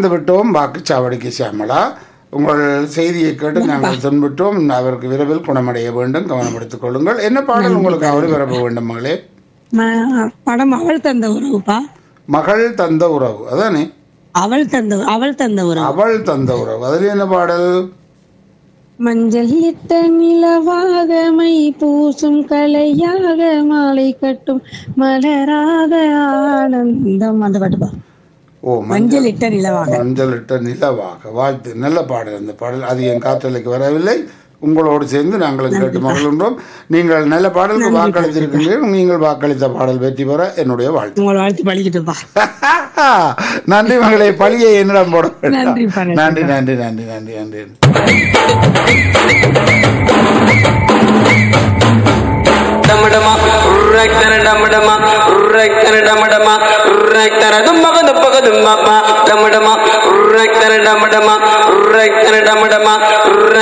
வந்து விட்டோம் வாக்குச்சாவடிக்கு சியாமளா உங்கள் செய்தியை கேட்டு நாங்கள் துன்புற்றோம் அவருக்கு விரைவில் குணமடைய வேண்டும் கவனம் எடுத்துக் கொள்ளுங்கள் என்ன பாடல் உங்களுக்கு அவரு விரும்ப வேண்டும் மகளே ம- படம் அவள் தந்த உறவுப்பா மகள் தந்த உறவு அதானே அவள் தந்த அவள் தந்த உறவு அவள் தந்த உறவு அதில் என்ன பாடல் மஞ்சள் இட்ட நிலவாக மை பூசும் கலையாக மாலை கட்டும் மலராக ஆனந்தம் அந்த பாட்டுப்பா ஓ மஞ்சள் மஞ்சள் இட்ட நிலவாக மஞ்சள் இட்ட நிலவாக வாழ்த்து நல்ல பாடல் அந்த பாடல் அது என் காற்றலைக்கு வரவில்லை உங்களோடு சேர்ந்து நாங்களும் கேட்டு மகிழ்கின்றோம் நீங்கள் நல்ல பாடலுக்கு வாக்களித்திருக்கிறீர்கள் நீங்கள் வாக்களித்த பாடல் வெற்றி பெற என்னுடைய வாழ்த்து உங்களை வாழ்த்து பழிக்கிட்டுப்பா நன்றி மகளே பழியை என்னிடம் போட வேண்டாம். நன்றி, பாருங்க. நன்றி நன்றி நன்றி நன்றி நன்றி டமடமா உர்ரக்கர டமடமா உர்ரக்கர டமடமா உர்ரக்கர தும்மக துப்பக தும்மப்பா டமடமா உர்ரக்கர டமடமா உர்ரக்கர டமடமா உர்ர